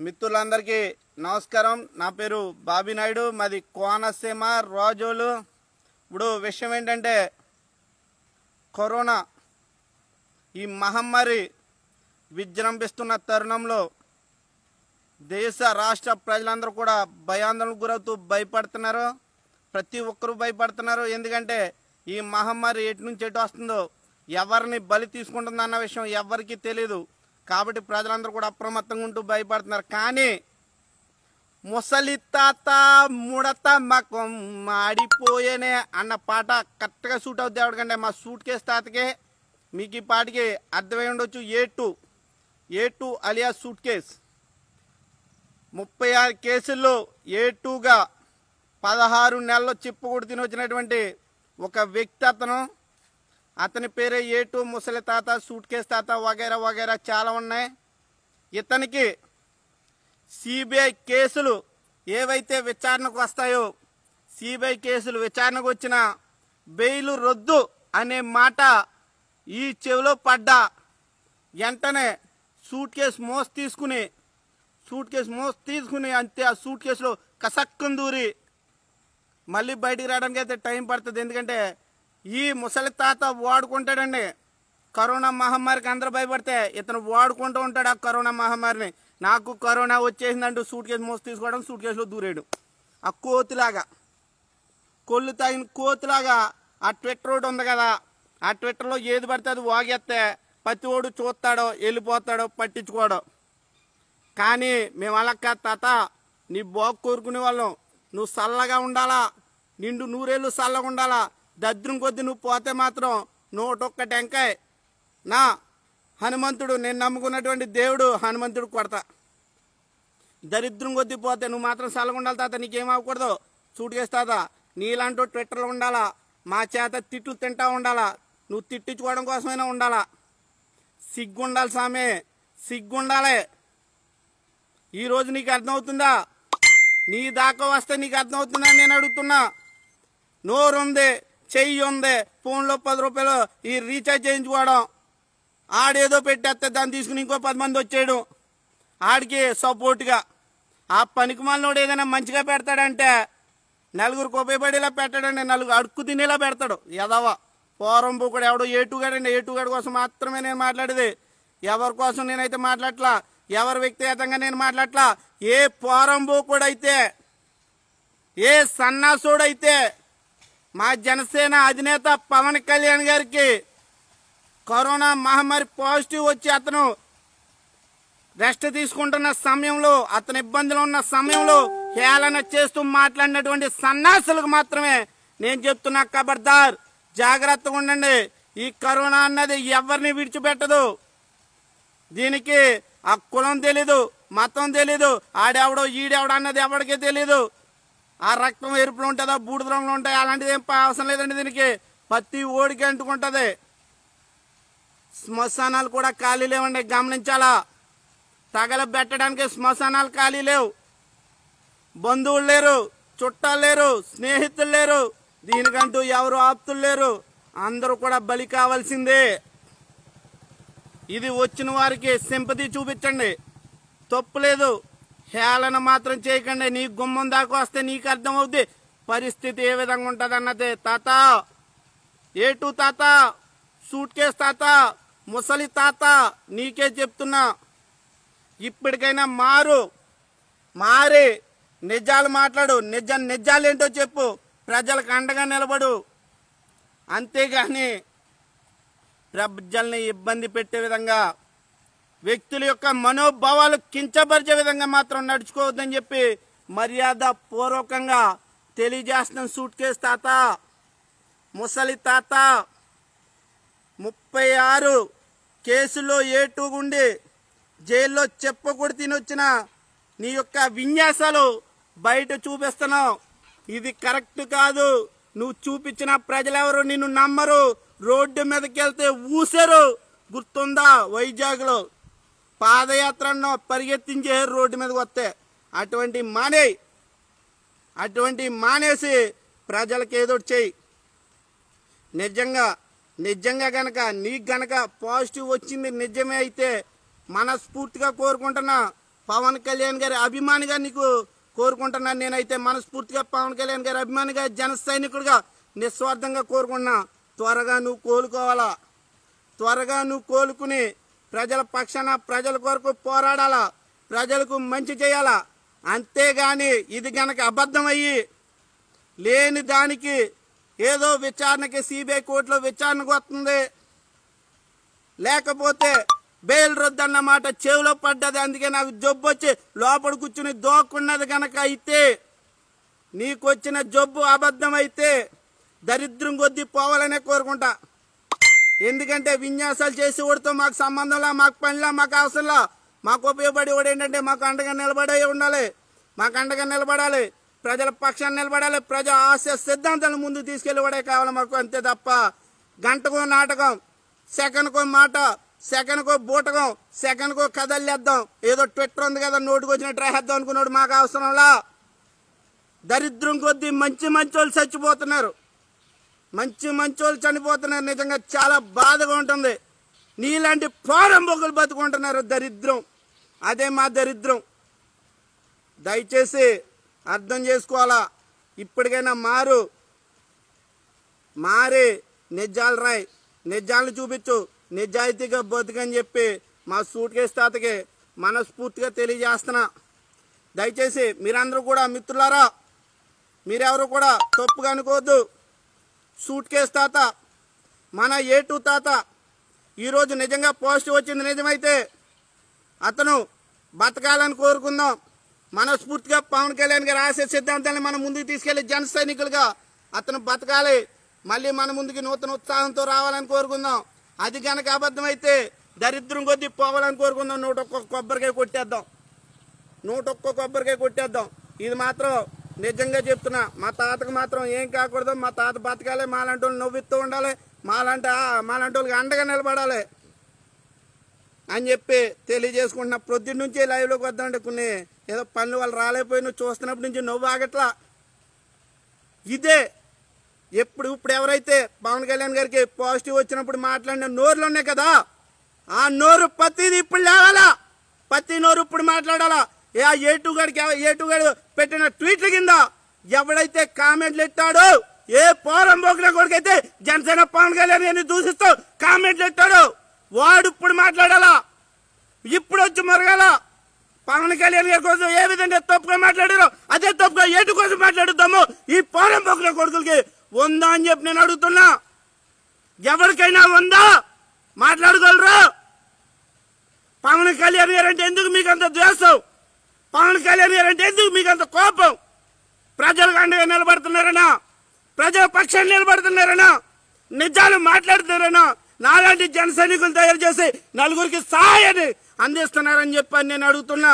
మిత్రులందరికీ నమస్కారం నా పేరు బాబీ నాయుడు మాది కోనసీమ రాజోలు ఇప్పుడు విషయం ఏంటంటే కరోనా ఈ మహమ్మారి విజృంభిస్తున్న తరుణంలో దేశ రాష్ట్ర ప్రజలందరూ కూడా భయాందోళనకు గురవుతూ భయపడుతున్నారు ప్రతి ఒక్కరూ భయపడుతున్నారు ఎందుకంటే ఈ మహమ్మారి ఎటు నుంచి ఎటు వస్తుందో ఎవరిని బలి తీసుకుంటుందన్న విషయం ఎవరికీ తెలియదు కాబట్టి ప్రజలందరూ కూడా అప్రమత్తంగా ఉంటూ భయపడుతున్నారు కానీ ముసలి తాత ముడత మకం మాడిపోయేనే అన్న పాట కరెక్ట్గా సూట్ అవుద్ది ఎవరికంటే మా సూట్ కేసు తాతకే మీకు ఈ పాటికి అర్థమై ఉండొచ్చు ఏ టూ ఏ టూ అలియా సూట్ కేస్ ముప్పై ఆరు కేసుల్లో ఏ టూగా పదహారు నెలల్లో చిప్పుకుడు తిని వచ్చినటువంటి ఒక వ్యక్తి అతను అతని పేరే ఏ టూ ముసలి తాత సూట్ కేస్ తాత వగైరా వగైరా చాలా ఉన్నాయి ఇతనికి సిబిఐ కేసులు ఏవైతే విచారణకు వస్తాయో సిబిఐ కేసులు విచారణకు వచ్చిన బెయిల్ రద్దు అనే మాట ఈ చెవిలో పడ్డా వెంటనే సూట్ కేసు మోస్ తీసుకుని సూట్ కేసు మోస్ తీసుకుని అంతే ఆ సూట్ కేసులో కసక్కం దూరి మళ్ళీ బయటికి రావడానికి అయితే టైం పడుతుంది ఎందుకంటే ఈ ముసలి తాత వాడుకుంటాడండి కరోనా మహమ్మారికి అందరూ భయపడితే ఇతను వాడుకుంటూ ఉంటాడు ఆ కరోనా మహమ్మారిని నాకు కరోనా వచ్చేసిందంటూ సూట్ కేసు మోసి తీసుకోవడం సూట్ కేసులో దూరేయడం ఆ కోతిలాగా కొళ్ళు తాగిన కోతిలాగా ఆ ట్విట్టర్ ఒకటి ఉంది కదా ఆ ట్విట్టర్లో ఏది పడితే అది వాగేస్తే ప్రతి ఓడు చూస్తాడో వెళ్ళిపోతాడో పట్టించుకోడో కానీ మేము అలా కాదు తాత నీ బాగు కోరుకునే వాళ్ళం నువ్వు చల్లగా ఉండాలా నిండు నూరేళ్ళు చల్లగా ఉండాలా దద్రం కొద్ది నువ్వు పోతే మాత్రం నూటొక్క టెంకాయ నా హనుమంతుడు నేను నమ్ముకున్నటువంటి దేవుడు హనుమంతుడు కొడతా దరిద్రం కొద్ది పోతే నువ్వు మాత్రం చల్లగా ఉండాలి తాత నీకేం అవ్వకూడదు సూట్ కేసు తాత నీలాంటి ట్విట్టర్లో ఉండాలా మా చేత తిట్లు తింటా ఉండాలా నువ్వు తిట్టించుకోవడం కోసమైనా ఉండాలా సిగ్గుండాలి సామే సిగ్గుండాలి ఈ రోజు నీకు అర్థమవుతుందా నీ దాకా వస్తే నీకు అర్థమవుతుందా నేను అడుగుతున్నా నోరు ఉంది చెయ్యి ఉంది ఫోన్లో పది రూపాయలు ఈ రీఛార్జ్ చేయించుకోవడం ఆడేదో పెట్టేస్తే దాన్ని తీసుకుని ఇంకో పది మంది వచ్చేయడం ఆడికి సపోర్ట్గా ఆ పనికి మాలినోడు ఏదైనా మంచిగా పెడతాడంటే నలుగురికి ఉపయోగపడేలా పెట్టాడండి నలుగురు అడుక్కు తినేలా పెడతాడు ఎదవ పోరం కూడా ఎవడో ఏటుగాడండి ఏటుగాడి కోసం మాత్రమే నేను మాట్లాడేది ఎవరి కోసం నేనైతే మాట్లాడట్లా ఎవరి వ్యక్తిగతంగా నేను మాట్లాడట్లా ఏ పోరం అయితే ఏ సన్నాసుడైతే మా జనసేన అధినేత పవన్ కళ్యాణ్ గారికి కరోనా మహమ్మారి పాజిటివ్ వచ్చి అతను రెస్ట్ తీసుకుంటున్న సమయంలో అతని ఇబ్బందులు ఉన్న సమయంలో హేళన చేస్తూ మాట్లాడినటువంటి సన్నాసులకు మాత్రమే నేను చెప్తున్నా ఖబర్దార్ జాగ్రత్తగా ఉండండి ఈ కరోనా అన్నది ఎవరిని విడిచిపెట్టదు దీనికి ఆ కులం తెలీదు మతం తెలీదు ఆడెవడో ఈడెవడో అన్నది ఎవరికీ తెలీదు ఆ రక్తం ఎరుపులు ఉంటుందా బూడిద రంగులు ఉంటాయి అలాంటిది ఏం ప- అవసరం లేదండి దీనికి ప్రతి ఓడికి అంటుకుంటది శ్మశానాలు కూడా ఖాళీ లేవండి గమనించాలా తగలబెట్టడానికి శ్మశానాలు ఖాళీ లేవు బంధువులు లేరు చుట్టాలు లేరు స్నేహితులు లేరు దీనికంటూ ఎవరు ఆప్తులు లేరు అందరూ కూడా బలి కావాల్సిందే ఇది వచ్చిన వారికి సింపతి చూపించండి తప్పు లేదు హేళన మాత్రం చేయకండి నీ గుమ్మం దాకా వస్తే నీకు అర్థమవుద్ది పరిస్థితి ఏ విధంగా ఉంటుంది అన్నది తాత ఏ టూ తాత సూట్ కేస్ తాత ముసలి తాత నీకే చెప్తున్నా ఇప్పటికైనా మారు మారి నిజాలు మాట్లాడు నిజ నిజాలేంటో చెప్పు ప్రజలకు అండగా నిలబడు అంతేగాని ప్రజల్ని ఇబ్బంది పెట్టే విధంగా వ్యక్తుల యొక్క మనోభావాలు కించపరిచే విధంగా మాత్రం నడుచుకోవద్దని చెప్పి మర్యాద పూర్వకంగా తెలియజేస్తున్న సూట్ కేసు తాత ముసలి తాత ముప్పై ఆరు కేసులో ఏటు ఉండి జైల్లో చెప్పకూడదు తినొచ్చిన నీ యొక్క విన్యాసాలు బయట చూపిస్తున్నావు ఇది కరెక్ట్ కాదు నువ్వు చూపించిన ప్రజలెవరు నిన్ను నమ్మరు రోడ్డు మీదకి వెళ్తే ఊసారు గుర్తుందా వైజాగ్లో పాదయాత్రను పరిగెత్తించే రోడ్డు మీదకి వస్తే అటువంటి మానే అటువంటి మానేసి ప్రజలకు ఏదో ఒకటి చెయ్యి నిజంగా నిజంగా గనక నీకు గనక పాజిటివ్ వచ్చింది నిజమే అయితే మనస్ఫూర్తిగా కోరుకుంటున్నా పవన్ కళ్యాణ్ గారి అభిమానిగా నీకు కోరుకుంటున్నాను నేనైతే మనస్ఫూర్తిగా పవన్ కళ్యాణ్ గారి అభిమానిగా జన సైనికుడిగా నిస్వార్థంగా కోరుకున్నా త్వరగా నువ్వు కోలుకోవాలా త్వరగా నువ్వు కోలుకుని ప్రజల పక్షాన ప్రజల కొరకు పోరాడాలా ప్రజలకు మంచి చేయాలా అంతేగాని ఇది గనక అబద్ధమయ్యి లేని దానికి ఏదో విచారణకి సిబిఐ కోర్టులో విచారణకు వస్తుంది లేకపోతే బెయిల్ రద్దన్న మాట చెవిలో పడ్డది అందుకే నాకు జబ్బు వచ్చి లోపల కూర్చుని దోక్కున్నది గనక అయితే నీకొచ్చిన జబ్బు అబద్ధం అయితే దరిద్రం కొద్దీ పోవాలనే కోరుకుంటా ఎందుకంటే విన్యాసాలు చేసి వాడితో మాకు సంబంధంలా మాకు పనిలా మాకు అవసరంలా మాకు ఉపయోగపడి వాడు ఏంటంటే మాకు అండగా నిలబడే ఉండాలి మాకు అండగా నిలబడాలి ప్రజల పక్షాన్ని నిలబడాలి ప్రజల ఆశ సిద్ధాంతాలను ముందు తీసుకెళ్ళివాడే కావాలి మాకు అంతే తప్ప గంటకో నాటకం సెకండ్కో మాట సెకండ్కో బూటకం సెకండ్కో కదలేద్దాం ఏదో ట్విట్టర్ ఉంది కదా నోటుకు వచ్చినట్టు రాసేద్దాం అనుకున్నాడు మాకు అవసరంలా దరిద్రం కొద్దీ మంచి మంచి వాళ్ళు చచ్చిపోతున్నారు మంచి మంచి వాళ్ళు చనిపోతున్నారు నిజంగా చాలా బాధగా ఉంటుంది నీలాంటి పోరం బొగ్గులు బతుకుంటున్నారు దరిద్రం అదే మా దరిద్రం దయచేసి అర్థం చేసుకోవాలా ఇప్పటికైనా మారు మారి నిజాలు రాయ్ నిజాలను చూపించు నిజాయితీగా బతుకని చెప్పి మా సూట్ కేసు తాతకి మనస్ఫూర్తిగా తెలియజేస్తున్నా దయచేసి మీరందరూ కూడా మిత్రులారా మీరెవరు కూడా తప్పుగా అనుకోవద్దు సూట్ కేసు తాత మన ఏ టూ తాత ఈరోజు నిజంగా పోస్ట్ వచ్చింది నిజమైతే అతను బతకాలని కోరుకుందాం మనస్ఫూర్తిగా పవన్ కళ్యాణ్ గారి ఆశయ సిద్ధాంతాన్ని మనం ముందుకు తీసుకెళ్లి జన సైనికులుగా అతను బతకాలి మళ్ళీ మన ముందుకి నూతన ఉత్సాహంతో రావాలని కోరుకుందాం అది కనుక అబద్ధమైతే దరిద్రం కొద్దీ పోవాలని కోరుకుందాం నూట ఒక్క కొబ్బరికాయ కొట్టేద్దాం నూట ఒక్క కొబ్బరికాయ కొట్టేద్దాం ఇది మాత్రం నిజంగా చెప్తున్నా మా తాతకు మాత్రం ఏం కాకూడదు మా తాత బతకాలి మాలాంటి వాళ్ళు నవ్విస్తూ ఉండాలి మాలాంటి ఆ- మాలాంటి వాళ్ళకి అండగా నిలబడాలి అని చెప్పి తెలియజేసుకుంటున్నా ప్రొద్దున నుంచి లైవ్లోకి వద్దామంటే కొన్ని ఏదో పనులు వాళ్ళు రాలేకపోయినా చూస్తున్నప్పటి నుంచి నవ్వు ఆగట్లా ఇదే ఎప్పుడు ఇప్పుడు ఎవరైతే పవన్ కళ్యాణ్ గారికి పాజిటివ్ వచ్చినప్పుడు మాట్లాడిన నోర్లు ఉన్నాయి కదా ఆ నోరు ప్రతిది ఇప్పుడు లేవాలా ప్రతి నోరు ఇప్పుడు మాట్లాడాలా ఏ ఆ ఏటు గడికి ఏటు గడు పెట్టిన ట్వీట్ల కింద ఎవడైతే కామెంట్లు ఎట్టాడో ఏ పోరం పోకిన కొడుకైతే జనసేన పవన్ కళ్యాణ్ గారిని దూషిస్తూ కామెంట్లు ఎట్టాడో వాడు ఇప్పుడు మాట్లాడాలా ఇప్పుడు వచ్చి మరగాల పవన్ కళ్యాణ్ గారి కోసం ఏ విధంగా తప్పుగా మాట్లాడారో అదే తప్పుగా ఏటు కోసం మాట్లాడుతామో ఈ పోరం పోకిన కొడుకులకి ఉందా అని చెప్పి నేను అడుగుతున్నా ఎవరికైనా ఉందా మాట్లాడగలరు పవన్ కళ్యాణ్ గారు అంటే ఎందుకు మీకు అంత ద్వేషం పవన్ కళ్యాణ్ గారు అంటే ఎందుకు మీకు అంత కోపం ప్రజలకు అండగా నిలబడుతున్నారనా ప్రజల పక్షాన్ని నిలబడుతున్నారనా నిజాలు మాట్లాడుతున్నారనా నాలాంటి జన సైనికులు తయారు చేసి నలుగురికి సహాయాన్ని అందిస్తున్నారని చెప్పని నేను అడుగుతున్నా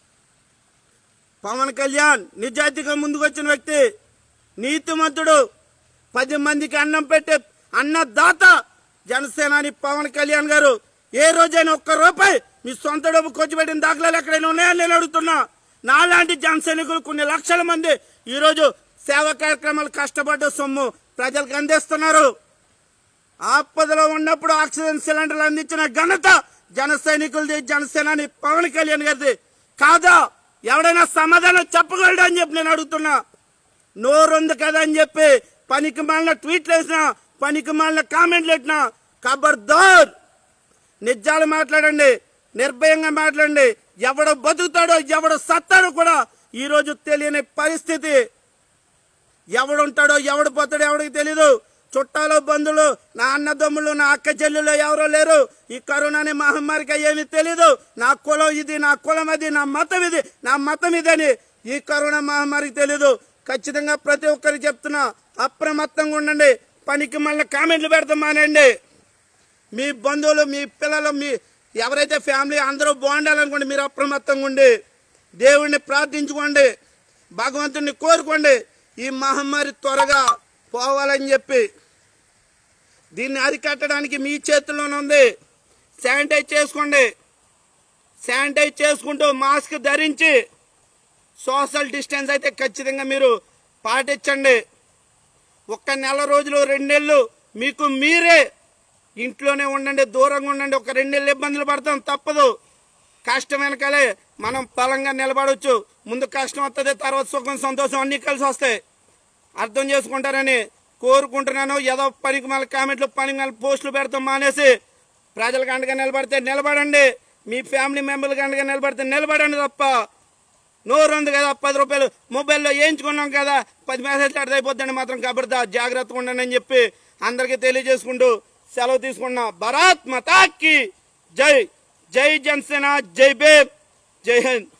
పవన్ కళ్యాణ్ నిజాయితీగా ముందుకు వచ్చిన వ్యక్తి నీతిమంతుడు పది మందికి అన్నం పెట్టే అన్నదాత జనసేనాని పవన్ కళ్యాణ్ గారు ఏ రోజైనా ఒక్క రూపాయి మీ సొంత డబ్బు ఖర్చుపెట్టిన దాఖలాలు ఎక్కడైనా ఉన్నాయని నేను అడుగుతున్నా నాలాంటి జన సైనికులు కొన్ని లక్షల మంది ఈరోజు సేవా కార్యక్రమాలు కష్టపడ్డ సొమ్ము ప్రజలకు అందిస్తున్నారు ఆపదలో ఉన్నప్పుడు ఆక్సిజన్ సిలిండర్లు అందించిన ఘనత జన సైనికులది జనసేనాని పవన్ కళ్యాణ్ గారిది కాదా ఎవడైనా సమాధానం చెప్పగలడా అని చెప్పి నేను అడుగుతున్నా నోరుంది కదా అని చెప్పి పనికి మాలిన ట్వీట్లు వేసినా పనికి మాలిన కామెంట్లు పెట్టినా ఖబర్దార్ నిజాలు మాట్లాడండి నిర్భయంగా మాట్లాడండి ఎవడు బతుకుతాడో ఎవడు సత్తాడో కూడా ఈ రోజు తెలియని పరిస్థితి ఎవడుంటాడో ఎవడు పోతాడో ఎవడికి తెలీదు చుట్టాలు బంధువులు నా అన్నదమ్ములు నా అక్క చెల్లెలు ఎవరో లేరు ఈ కరోనా అనే మహమ్మారికి ఏమీ తెలీదు నా కులం ఇది నా కులం అది నా మతం ఇది నా మతం ఇదని ఈ కరోనా మహమ్మారికి తెలీదు ఖచ్చితంగా ప్రతి ఒక్కరికి చెప్తున్నా అప్రమత్తంగా ఉండండి పనికి మళ్ళీ కామెంట్లు పెడతాం మానండి మీ బంధువులు మీ పిల్లలు మీ ఎవరైతే ఫ్యామిలీ అందరూ బాగుండాలనుకోండి మీరు అప్రమత్తంగా ఉండి దేవుణ్ణి ప్రార్థించుకోండి భగవంతుని కోరుకోండి ఈ మహమ్మారి త్వరగా పోవాలని చెప్పి దీన్ని అరికట్టడానికి మీ చేతుల్లోనే ఉంది శానిటైజ్ చేసుకోండి శానిటైజ్ చేసుకుంటూ మాస్క్ ధరించి సోషల్ డిస్టెన్స్ అయితే ఖచ్చితంగా మీరు పాటించండి ఒక్క నెల రోజులు రెండు నెలలు మీకు మీరే ఇంట్లోనే ఉండండి దూరంగా ఉండండి ఒక రెండు నెలలు ఇబ్బందులు పడతాం తప్పదు కష్టం వెనకాలే మనం బలంగా నిలబడవచ్చు ముందు కష్టం వస్తుంది తర్వాత సుఖం సంతోషం అన్నీ కలిసి వస్తాయి అర్థం చేసుకుంటారని కోరుకుంటున్నాను ఏదో పనికి మళ్ళీ కామెంట్లు పనికి మళ్ళీ పోస్టులు పెడతాం మానేసి ప్రజలకు అండగా నిలబడితే నిలబడండి మీ ఫ్యామిలీ మెంబర్లకు అండగా నిలబడితే నిలబడండి తప్ప నోరు ఉంది కదా పది రూపాయలు మొబైల్లో వేయించుకున్నాం కదా పది మెసేజ్ అర్థం అయిపోద్దండి మాత్రం కబర్దా జాగ్రత్తగా ఉండండి అని చెప్పి అందరికీ తెలియజేసుకుంటూ సెలవు తీసుకున్నా భరత్ మతాకి జై జై జనసేన జై భీమ్ జై హింద్